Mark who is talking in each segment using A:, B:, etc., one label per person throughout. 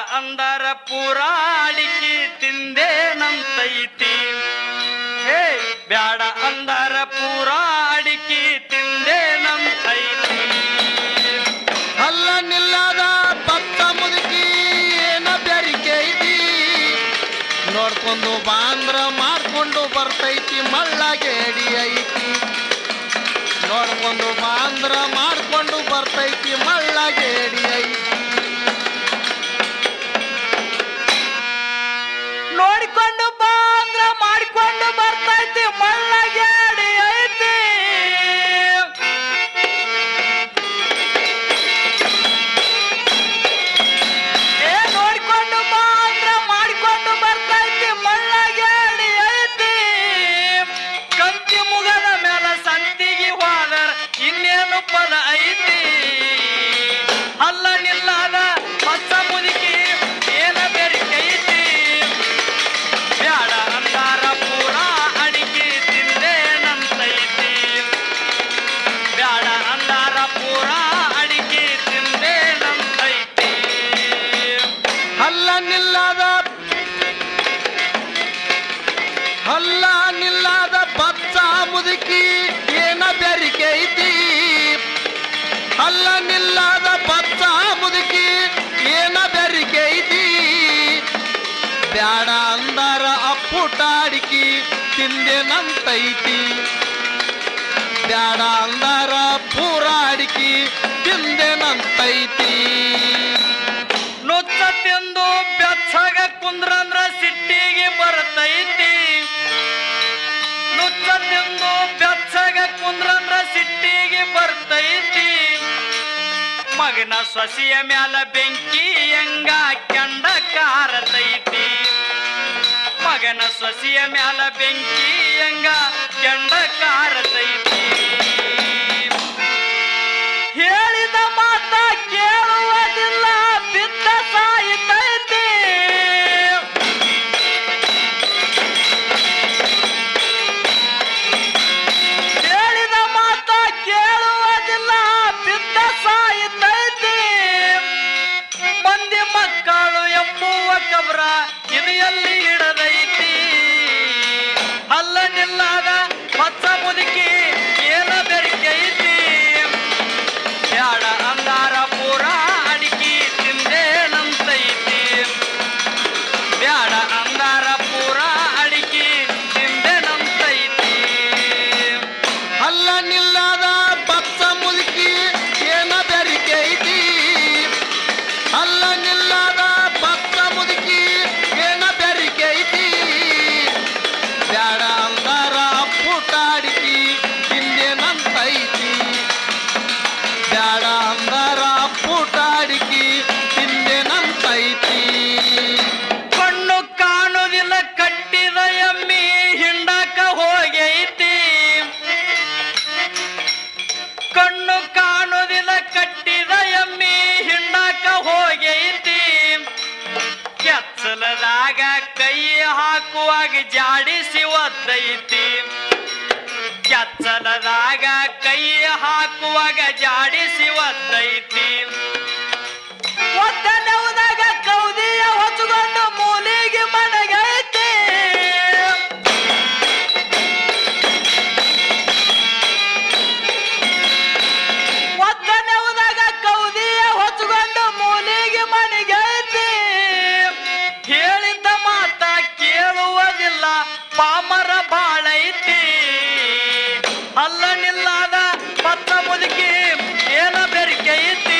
A: ಅಂದರ ಪುರಾಡಿಕೆ ತಿಂದೇನಂತೈತಿ ಹೇ ಬ್ಯಾಡ ಅಂದರ ಪುರಾಡಿಕೆ ತಿಂದೇನಂತೈತಿ
B: ಅಲ್ಲ ನಿಲ್ಲದ ಭಕ್ತ ಮುದುಕಿ ಏನ ಬೆರಿಕೆ ಐತಿ ನೋಡ್ಕೊಂಡು ಬಾಂದ್ರ ಮಾಡ್ಕೊಂಡು ಬರ್ತೈತಿ ಮಳ್ಳಗೇಡಿ ಐತಿ ನೋಡ್ಕೊಂಡು ಬಾಂದ್ರ ಮಾಡ್ಕೊಂಡು ಬರ್ತೈತಿ ಮಳ್ಳಗೇಡಿ ಐತಿ
A: ನೋಡಿಕೊಂಡು ಬಂದ್ರ ಮಾಡಿಕೊಂಡು ಬರ್ತೈತಿ ಮಳ್ಳಗೇಡಿ ಐತಿ ಏ ನೋಡಿಕೊಂಡು ಬಂದ್ರ ಮಾಡಿಕೊಂಡು ಬರ್ತೈತಿ ಮಳ್ಳಗೇಡಿ ಐತಿ ಕಂತಿ ಮುಗದ ಮೇಲ ಸಂತಿಗೆ ಹೋದರ ಇನ್ನೇನು ಪದ ಐತಿ ಅಲ್ಲ ನಿಲ್ಲದ ಹೊಸ ಮುದುಕಿ ಏನ ಬೆರಿಕೈತಿ ಬ್ಯಾಡ ಅಂದಾರ ಪೂರ ಅಡಿಗೆ ತಿಂದೇನಂತೈತಿ ಬ್ಯಾಡ ಅಂದಾರ ಪೂರ ಅಡಿಗೆ ತಿಂದೇನಂತೈತಿ
B: ಅಲ್ಲ ನಿಲ್ಲದ ಅಲ್ಲ ನಿಲ್ಲದ ಬಚ್ಚ ಮುದುಕಿ ಏನ ಬೆರಿಕೆ ಐತಿ ಅಲ್ಲ ನಿಲ್ಲದ ಬಚ್ಚ ಮುದುಕಿ ಏನ ಬೆರಿಕೆ ಐತಿ ಬ್ಯಾಡ ಅಂದರ ಅಪ್ಪುಟಾಡಿಕಿ ತಿಂದೆನಂತೈತಿ ಬ್ಯಾಡ ಅಂದರ ಪೂರಾಡಿಕಿ ತಿಂದೆನಂತೈತಿ
A: ನುಚ್ಚ ತಿಂದು ಬೆಚ್ಚಗ ಕುಂದ್ರಂದ್ರ ಸಿಟ್ಟಿಗೆ ಬರ್ತೈತಿ ನುಚ್ಚ ತಿಂದು ಬೆಚ್ಚಗ ಕುಂದ್ರಂದ್ರ ಸಿಟ್ಟಿಗೆ ಬರ್ತೈತಿ ಮಗನ ಸೊಸೆಯ ಮ್ಯಾಲ ಬೆಂಕಿ ಹೆಂಗ ಕೆಂಡ ಕಾರತೈತಿ ಮಗನ ಸೊಸೆಯ ಮ್ಯಾಲ ಬೆಂಕಿ ಹೆಂಗ ಕೆಂಡ ಕಾರತೈತಿ ಹೇಳಿದ ಮಾತ ಕೇಳುವುದಿಲ್ಲ ಬಿದ್ದ ಸಾಯಿತೈತಿ ಹೇಳಿದ ಮಾತ ಕೇಳುವುದಿಲ್ಲ ಬಿದ್ದ ಸಾಯಿತೈತಿ ಮಂದಿ ಮಕ್ಕಳು ಎಂಬುವ ಕಬ್ರ ಇದು ಎಲ್ಲಿ ಹಿಡದೈತಿ ಅಲ್ಲ ನಿಲ್ಲದ ಹೊಸ ಮುದುಕಿ ಏನ ಬೆರಿಕೈತಿ ಬ್ಯಾಡ ಅಂದಾರ ಪೂರ ಅಡಿಕೆ ತಿಂದೇನಂತೈತಿ ಬ್ಯಾಡ ಅಂದಾರ ಪೂರ ಅಡಿಕೆ ತಿಂದೇನಂತೈತಿ
B: ಅಲ್ಲ ನಿಲ್ಲದ ಬಚ್ಚ ಮುದುಕಿ ಏನ ಬೆರಿಕೆ ಐತಿ ಅಲ್ಲ ನಿಲ್ಲದ ಬಚ್ಚ ಮುದುಕಿ ಏನ ಬೆರಿಕೆ ಐತಿ ಬ್ಯಾಡ ಅಂದಾರ ಪುಟಾಡಿಕಿ ತಿಂದೆನಂತೈತಿ ಬ್ಯಾಡ ಅಂದಾರ ಪುಟಾಡಿಕಿ ತಿಂದೆನಂತೈತಿ
A: ಕಣ್ಣು ಕಾಣುವುದಿಲ್ಲ ಕಟ್ಟಿದ ಎಮ್ಮಿ ಹಿಂಡಕ ಹೋಗೈತಿ ಕಣ್ಣು ಕಾಣುವುದಿಲ್ಲ ಕಟ್ಟಿದ ಎಮ್ಮಿ ಹಿಂಡಕ ಹೋಗೈತಿ ಕೆಚ್ಚಲದಾಗ ಕೈ ಹಾಕುವಾಗ ಜಾಡಿಸಿ ಒದ್ದೈತಿ ಕೆಚ್ಚಲದಾಗ ಕೈ ಹಾಕುವಾಗ ಜಾಡಿಸಿ ಒದ್ದೈತಿ ಒದ್ದನವದಾಗ ಕೌದಿಯ ಹೊಚ್ಕೊಂಡು ಮೂಲಿಗೆ ಮನಗೈತಿ ಒದ್ದನವದಾಗ ಕೌದಿಯ ಹೊಚ್ಕೊಂಡು ಮೂಲಿಗೆ ಮನಗೈತಿ ಹೇಳಿದ್ದ ಮಾತ ಕೇಳುವುದಿಲ್ಲ ಪಾಮರ ಬಾಳೈತಿ ಅಲ್ಲ ನಿಲ್ಲಾದ ಪತ್ತ ಮುದುಕಿ ಏನ ಬೆರಿಕೆ ಐತಿ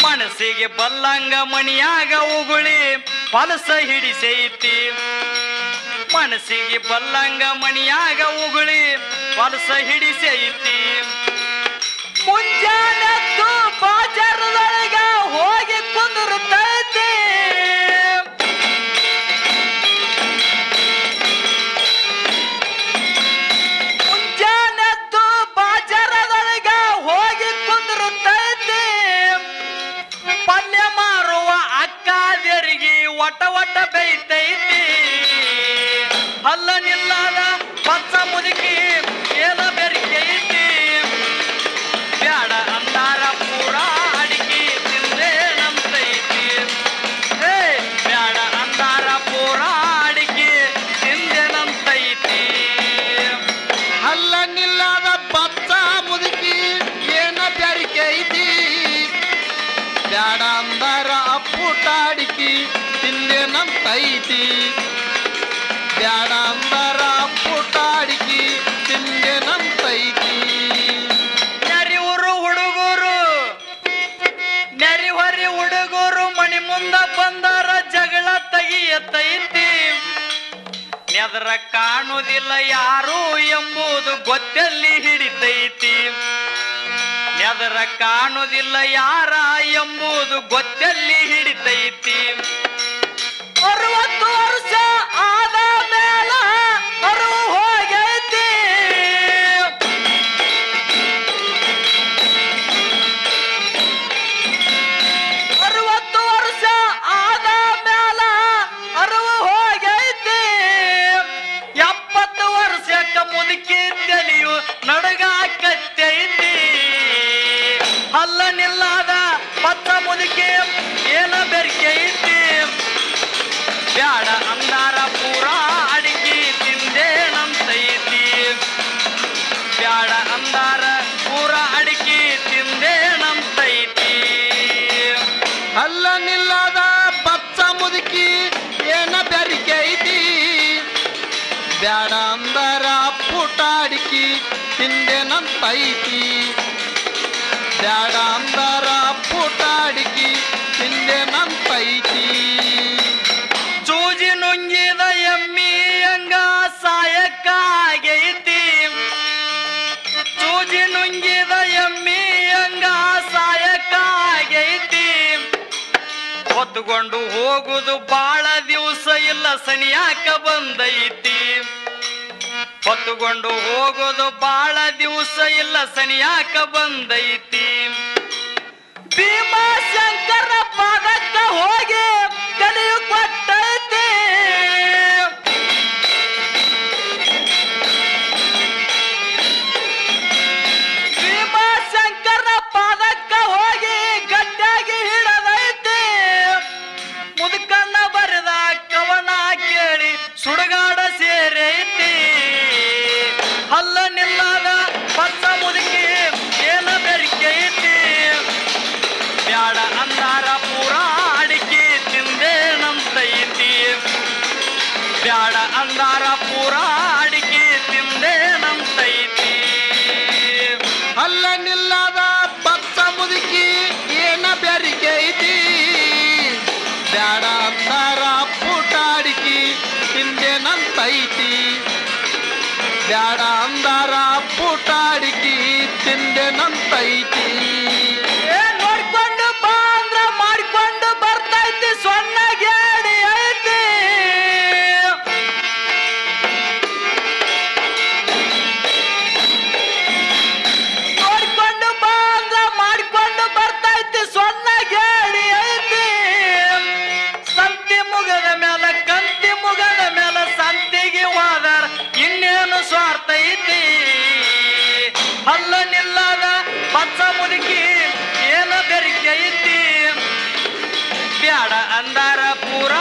A: ಮನಸ್ಸಿಗೆ ಬಲ್ಲಂಗ ಮಣಿಯಾಗ ಉಗುಳಿ ಫಲಸ ಹಿಡಿಸೈತಿ ಮನಸ್ಸಿಗೆ ಬಲ್ಲಂಗ ಮಣಿಯಾಗ ಉಗುಳಿ ಫಲಸ ಹಿಡಿಸೈತಿ ಮುಂಜಾನೆದ್ದು ಬಾಜಾರದೊಳಗ ಹೋಗಿ ಕುಂದಿರ್ತೈತಿ ಮುಂಜಾನೆದ್ದು ಬಾಜಾರದೊಳಗ ಹೋಗಿ ಕುಂದಿರ್ತೈತಿ ಪಲ್ಯ ಮಾರುವ ಅಕ್ಕಾದರಿಗೆ ಒಟ ಒಟ ಬೈತೈತಿ ಹಲ್ಲ ನಿಲ್ಲಾದ ಪಚ್ಚ ಮುದುಕಿ ಏನ ಬೆರಿಕೆ ಐತಿ ಬ್ಯಾಡ ಅಂದಾರ ಪೂರ ಅಡಿಗೆ ತಿಂದೆ ನಂತೈತಿ ಹೇ ಬ್ಯಾಡ ಅಂದಾರ ಪೂರ ಅಡಿಗೆ ತಿಂದೆ ನಂತೈತಿ
B: ಅಲ್ಲ ನಿಲ್ಲದ ಬತ್ತ ಮುದುಕಿ ಏನ ಬ್ಯಾರಿಕೆ ಐತಿ ಬ್ಯಾಡ ಅಂದಾರ ಅಪ್ಪುಟಾಡಿಕಿ ತಿಂದೆ ನಂತೈತಿ ಬ್ಯಾಡ ಅಂದಾರ ಅಪ್ಪುಟಾಡಿಕಿ ತಿಂದೆ ನಂತೈತಿ
A: ನೆರಿವರು ಹುಡುಗರು ನೆರಿಹೊರಿ ಹುಡುಗರು ಮಣಿ ಮುಂದ ಬಂದರ ಜಗಳ ತೆಗಿಯತೈತಿ ನೆದರ ಕಾಣುವುದಿಲ್ಲ ಯಾರು ಎಂಬುದು ಗೊತ್ತಲ್ಲಿ ಹಿಡಿತೈತಿ ನೆದರ ಕಾಣುವುದಿಲ್ಲ ಯಾರ ಎಂಬುದು ಗೊತ್ತಲ್ಲಿ ಹಿಡಿತೈತಿ ಅರವತ್ತು ವರ್ಷ ಆದ ಮೇಲ ಅರಿವು ಹೋಗೈತಿ ಅರವತ್ತು ವರ್ಷ ಆದ ಮೇಲ ಅರಿವು ಹೋಗೈತಿ ಎಪ್ಪತ್ತು ವರ್ಷಕ್ಕ ಮುದುಕಿ ತಲೆಯು ನಡಗಾಕತ್ತೈತಿ ಹಲ್ಲ ನಿಲ್ಲಾದ ಪತ್ತ ಮುದುಕಿ ಏನ ಬೆರ್ಕೆ ಐತಿ ಬ್ಯಾಡ ಅಂದಾರ ಪೂರ ಅಡಿಗೆ ತಿಂದೆ ನಂತೈತಿ ಬ್ಯಾಡ ಅಂದಾರ ಪೂರ ಅಡಿಕೆ ತಿಂದೆ ನಂತೈತಿ
B: ಅಲ್ಲ ನಿಲ್ಲದ ಬಚ್ಚ ಮುದುಕಿ ಏನ ಬೆರಿಕೆ ಐತಿ ಬ್ಯಾಡ ಅಂದರ ಪುಟಾಡಿಕಿ ತಿಂದೆ ನಂತೈತಿ ಬ್ಯಾಡ ಅಂದರ ಪುಟಾಡಿಕಿ ತಿಂದೆ ನಂತೈತಿ
A: ಚೂಜಿ ನುಂಗಿದ ಎಮ್ಮಿ ಹಂಗ ಸಾಯಕ್ಕಾಗೈತಿ ಚೂಜಿ ನುಂಗಿದ ಎಮ್ಮಿ ಹಂಗ ಸಾಯಕ್ಕಾಗೈತಿ ಹೊತ್ತುಕೊಂಡು ಹೋಗುದು ಬಾಳ ದಿವಸ ಇಲ್ಲ ಸನಿಯಾಕ ಬಂದೈತಿ ಹೊತ್ತುಕೊಂಡು ಹೋಗೋದು ಬಾಳ ದಿವಸ ಇಲ್ಲ ಸನಿಯಾಕ ಬಂದೈತಿ ಭೀಮಶಂಕರ ಪಾದಕ್ಕ ಹೋಗಿ ಕಲಿಯು ಕೊಟ್ಟೈತಿ ಭೀಮಶಂಕರ ಪಾದಕ್ಕ ಹೋಗಿ ಗಟ್ಟಿಯಾಗಿ ಹಿಡದೈತಿ ಮುದುಕನ್ನ ಬರೆದ ಕವನ ಕೇಳಿ ಸುಡುಗಾಡ ಸೇರೈತಿ ಹಲ್ಲ ನಿಲ್ಲಾದ ಪಚ್ಚ ಮುದುಕಿ ಏನ ಬೆರಿಕೆ ಐತಿ ಬ್ಯಾಡ ಅಂದಾರ ಪೂರ ಅಡಿಕೆ ತಿಂದೆ ನಂತೈತಿ ಬ್ಯಾಡ ಅಂದಾರ ಪೂರ ಅಡಿಕೆ ತಿಂದೆ ನಂತೈತಿ
B: ಅಲ್ಲ ನಿಲ್ಲದ ಬಚ್ಚ ಮುದುಕಿ ಏನ ಬೆರಿಕೆ ಐತಿ ಬ್ಯಾಡ ಅಂದಾರ ಪುಟಾಡಿಕಿ ತಿಂದೆ ನಂತೈತಿ ಬ್ಯಾಡ ಅಂದಾರ ಪುಟಾಡಿಕಿ ತಿಂದೆ ನಂತೈತಿ
A: ಏ ನೋಡ್ಕೊಂಡು ಬಾ ಅಂದ್ರ ಮಾಡ್ಕೊಂಡು ಬರ್ತೈತಿ ಸೊನ್ನ ಗೇಡಿ ಐತಿ ನೋಡ್ಕೊಂಡು ಬಾ ಅಂದ್ರ ಮಾಡ್ಕೊಂಡು ಬರ್ತೈತಿ ಸೊನ್ನ ಗೇಡಿ ಐತಿ ಸಂತಿ ಮುಗದ ಮೇಲೆ ಕಂತಿ ಮುಗದ ಮೇಲೆ ಸಂತಿಗೆ ಹೋದರ ಇನ್ನೇನು ಸ್ವಾರ್ಥ ಐತಿ ಹಲ್ಲ ನಿಲ್ಲದ ಪಚ್ಚ ಮುದುಕಿ ಏನ ಬೆರಿಕೆ ಐತಿ ಬ್ಯಾಡ ಅಂದಾರ ಪೂರ